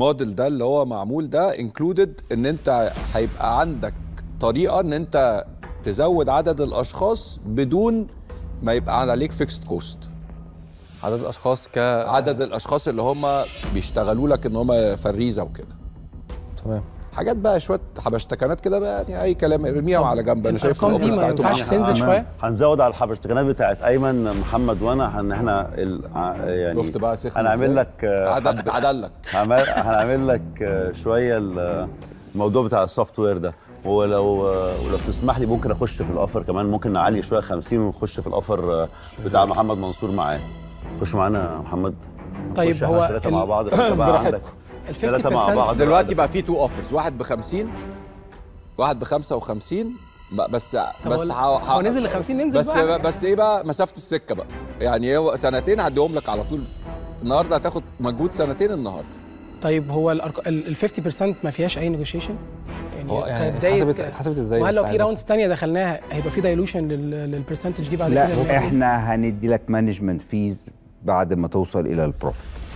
الموديل ده اللي هو معمول ده انكلودد ان انت هيبقى عندك طريقه ان انت تزود عدد الاشخاص بدون ما يبقى عليك فيكست كوست عدد الاشخاص ك عدد الاشخاص اللي هم بيشتغلوا لك ان هم فريزه وكده تمام حاجات بقى شويه حبشتكنات كده بقى يعني اي كلام ارميها على جنب انا شايف الأرقام دي الأوفرز ما بتاعتهم ينفعش تنزل شويه هنزود على الحبشتكنات بتاعت ايمن محمد وانا ان احنا ال... ع- يعني شفت بقى سخن هنعمل إزاي؟ لك آه، عدل حب- عدل لك هنعمل هنعمل لك آه، شويه ال- الموضوع بتاع السوفت وير ده ولو آه، ولو تسمح لي ممكن اخش في الاوفر كمان ممكن نعلي شويه 50 ونخش في الاوفر آه، بتاع محمد منصور معاه خش معانا يا محمد طيب نخش إحنا هو الثلاثه ال- مع بعض انت بقى براحتكم. عندك ال ثلاثه مع 50% بعض دلوقتي بقى في تو اوفرز واحد ب 50 واحد ب 55 ب- بس بس هو- ه- ه- هو نزل ل 50 ننزل بس بقى. بس ايه بقى مسافه السكه بقى يعني هو سنتين هديهم لك على طول النهارده هتاخد مجهود سنتين النهارده طيب هو الأرق- ال ال 50% ما فيهاش اي نيجوشيشن هو يعني كبداية- اتحسبت اتحسبت ازاي وهل بس لو في عايز راوندز ثانيه دخلناها هيبقى في دايلوشن للبرسنتج دي بعد كده لا احنا هندي لك مانجمنت فيز بعد ما توصل الى البروفيت